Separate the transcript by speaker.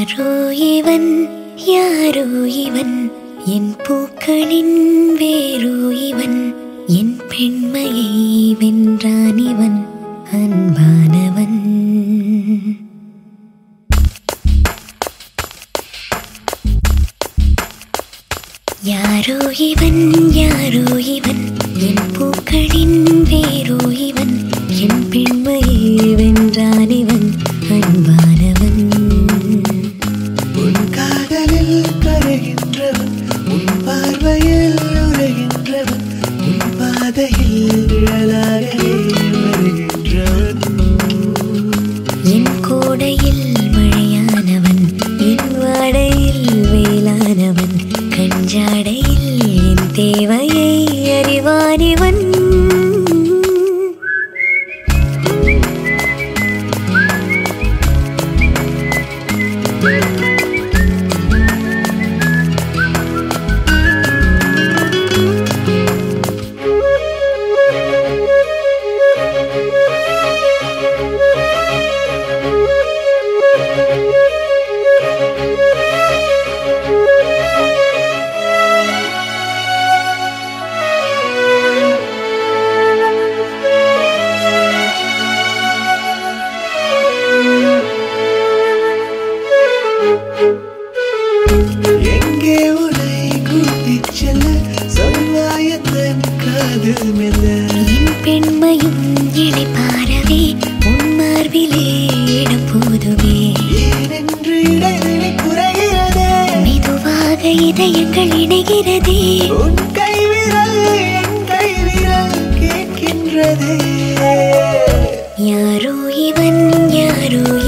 Speaker 1: யாரோ இவன் யாரோ இவன் என் பூக்களின் வேரோ இவன் என் பெண்மையை வென்றான் இவன் அன்பானவன் யாரோ இவன் யாரோ இவன் என் பூக்களின் வேரோ இவன் என் பெண்மையை வென்றான் இவன் அன்பானவன்
Speaker 2: உன் காதலில் கரைகின்றவன் உன் பார்வையில் உரைகின்றவன் உன் பாதையில் நிழலாகவே வருகின்றவன்
Speaker 1: என் கோடையில் மழையானவன் என் வாடையில் வேளானவன் கஞ்சாடையில் என் தேவையை அறிவானிவன்
Speaker 2: எங்கே உன்னை கூட்டிச் செல்ல சொல்வாயத்தன் காதல் மெல்ல
Speaker 1: என் பெண்மையும் இழைப்பாரவே உன் மார்பிலே இடம் போதுமே
Speaker 2: ஏனென்று இடைவெளி குறைகிறதே
Speaker 1: மெதுவாக இதயங்கள் இணைகிறதே
Speaker 2: உன் கைவிரல் என் கைவிரல் கேட்கின்றதே
Speaker 1: யாரோ இவன் யாரோ